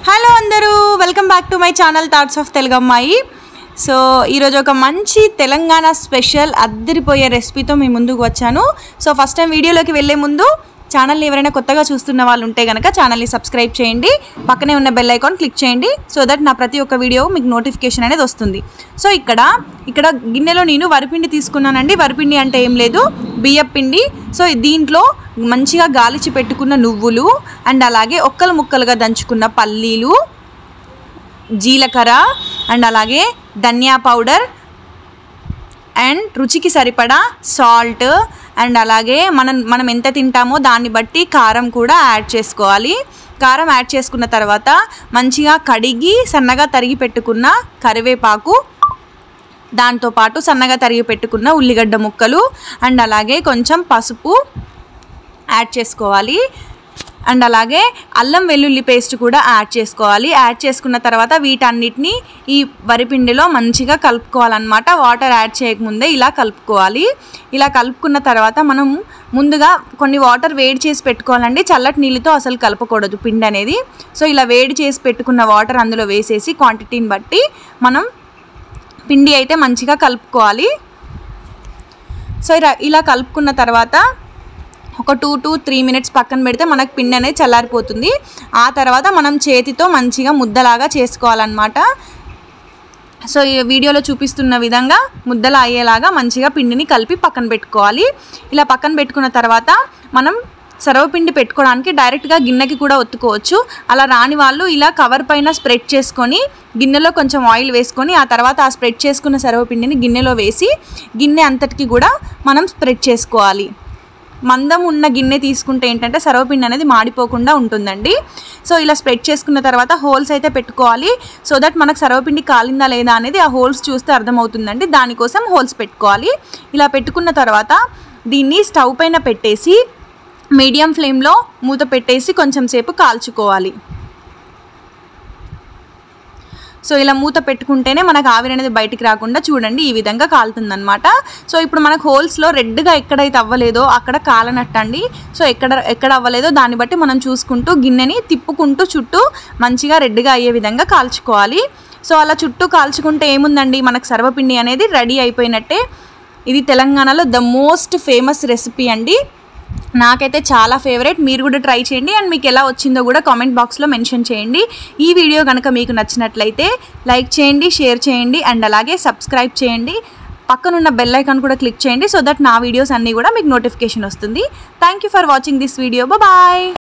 hello అందరూ welcome back to my channel thoughts of Telugu అమ్మాయి so ఈరోజు ఒక మంచి తెలంగాణ స్పెషల్ అద్దరిపోయే రెసిపీతో మీ ముందుకు వచ్చాను సో ఫస్ట్ టైం వీడియోలోకి వెళ్ళే ముందు ఛానల్ని ఎవరైనా కొత్తగా చూస్తున్న వాళ్ళు ఉంటే కనుక ఛానల్ని సబ్స్క్రైబ్ చేయండి పక్కనే ఉన్న బెల్ ఐకాన్ క్లిక్ చేయండి సో దట్ నా ప్రతి ఒక్క వీడియో మీకు నోటిఫికేషన్ అనేది వస్తుంది సో ఇక్కడ ఇక్కడ గిన్నెలో నేను వరిపిండి తీసుకున్నానండి వరిపిండి అంటే ఏం లేదు బియ్యం పిండి సో దీంట్లో మంచిగా గాలిచి పెట్టుకున్న నువ్వులు అండ్ అలాగే ఒక్కలు ముక్కలుగా దంచుకున్న పల్లీలు జీలకర్ర అండ్ అలాగే ధనియా పౌడర్ అండ్ రుచికి సరిపడా సాల్ట్ అండ్ అలాగే మనం మనం ఎంత తింటామో దాన్ని బట్టి కారం కూడా యాడ్ చేసుకోవాలి కారం యాడ్ చేసుకున్న తర్వాత మంచిగా కడిగి సన్నగా తరిగి పెట్టుకున్న కరివేపాకు దాంతోపాటు సన్నగా తరిగి పెట్టుకున్న ఉల్లిగడ్డ ముక్కలు అండ్ అలాగే కొంచెం పసుపు యాడ్ చేసుకోవాలి అండ్ అలాగే అల్లం వెల్లుల్లి పేస్ట్ కూడా యాడ్ చేసుకోవాలి యాడ్ చేసుకున్న తర్వాత వీటన్నిటిని ఈ వరిపిండిలో మంచిగా కలుపుకోవాలన్నమాట వాటర్ యాడ్ చేయకముందే ఇలా కలుపుకోవాలి ఇలా కలుపుకున్న తర్వాత మనం ముందుగా కొన్ని వాటర్ వేడి చేసి పెట్టుకోవాలండి చల్లటి నీళ్ళతో అసలు కలపకూడదు పిండి అనేది సో ఇలా వేడి చేసి పెట్టుకున్న వాటర్ అందులో వేసేసి క్వాంటిటీని బట్టి మనం పిండి అయితే మంచిగా కలుపుకోవాలి సో ఇలా ఇలా కలుపుకున్న తర్వాత ఒక టూ టు త్రీ మినిట్స్ పక్కన పెడితే మనకు పిండి అనేది చల్లారిపోతుంది ఆ తర్వాత మనం చేతితో మంచిగా ముద్దలాగా చేసుకోవాలన్నమాట సో ఈ వీడియోలో చూపిస్తున్న విధంగా ముద్దలు అయ్యేలాగా మంచిగా పిండిని కలిపి పక్కన పెట్టుకోవాలి ఇలా పక్కన పెట్టుకున్న తర్వాత మనం సర్వపిండి పెట్టుకోవడానికి డైరెక్ట్గా గిన్నెకి కూడా ఒత్తుకోవచ్చు అలా రాని వాళ్ళు ఇలా కవర్ పైన స్ప్రెడ్ చేసుకొని గిన్నెలో కొంచెం ఆయిల్ వేసుకొని ఆ తర్వాత ఆ స్ప్రెడ్ చేసుకున్న సర్వపిండిని గిన్నెలో వేసి గిన్నె అంతటికి కూడా మనం స్ప్రెడ్ చేసుకోవాలి మందం ఉన్న గిన్నె తీసుకుంటే ఏంటంటే సర్వపిండి అనేది మాడిపోకుండా ఉంటుందండి సో ఇలా స్ప్రెడ్ చేసుకున్న తర్వాత హోల్స్ అయితే పెట్టుకోవాలి సో దట్ మనకు సర్వపిండి కాలిందా లేదా అనేది ఆ హోల్స్ చూస్తే అర్థమవుతుందండి దానికోసం హోల్స్ పెట్టుకోవాలి ఇలా పెట్టుకున్న తర్వాత దీన్ని స్టవ్ పైన పెట్టేసి మీడియం ఫ్లేమ్లో మూత పెట్టేసి కొంచెం సేపు కాల్చుకోవాలి సో ఇలా మూత పెట్టుకుంటేనే మనకు ఆవిరి అనేది బయటికి రాకుండా చూడండి ఈ విధంగా కాలుతుందనమాట సో ఇప్పుడు మనకు హోల్స్లో రెడ్గా ఎక్కడైతే అవ్వలేదో అక్కడ కాలనట్టండి సో ఎక్కడ ఎక్కడ అవ్వలేదో దాన్ని బట్టి మనం చూసుకుంటూ గిన్నెని తిప్పుకుంటూ చుట్టూ మంచిగా రెడ్గా అయ్యే విధంగా కాల్చుకోవాలి సో అలా చుట్టూ కాల్చుకుంటే ఏముందండి మనకు సర్వపిండి అనేది రెడీ అయిపోయినట్టే ఇది తెలంగాణలో ద మోస్ట్ ఫేమస్ రెసిపీ అండి నాకైతే చాలా ఫేవరెట్ మీరు కూడా ట్రై చేయండి అండ్ మీకు ఎలా వచ్చిందో కూడా కామెంట్ బాక్స్లో మెన్షన్ చేయండి ఈ వీడియో కనుక మీకు నచ్చినట్లయితే లైక్ చేయండి షేర్ చేయండి అండ్ అలాగే సబ్స్క్రైబ్ చేయండి పక్కనున్న బెల్ ఐకాన్ కూడా క్లిక్ చేయండి సో దట్ నా వీడియోస్ అన్నీ కూడా మీకు నోటిఫికేషన్ వస్తుంది thank you for watching this video bye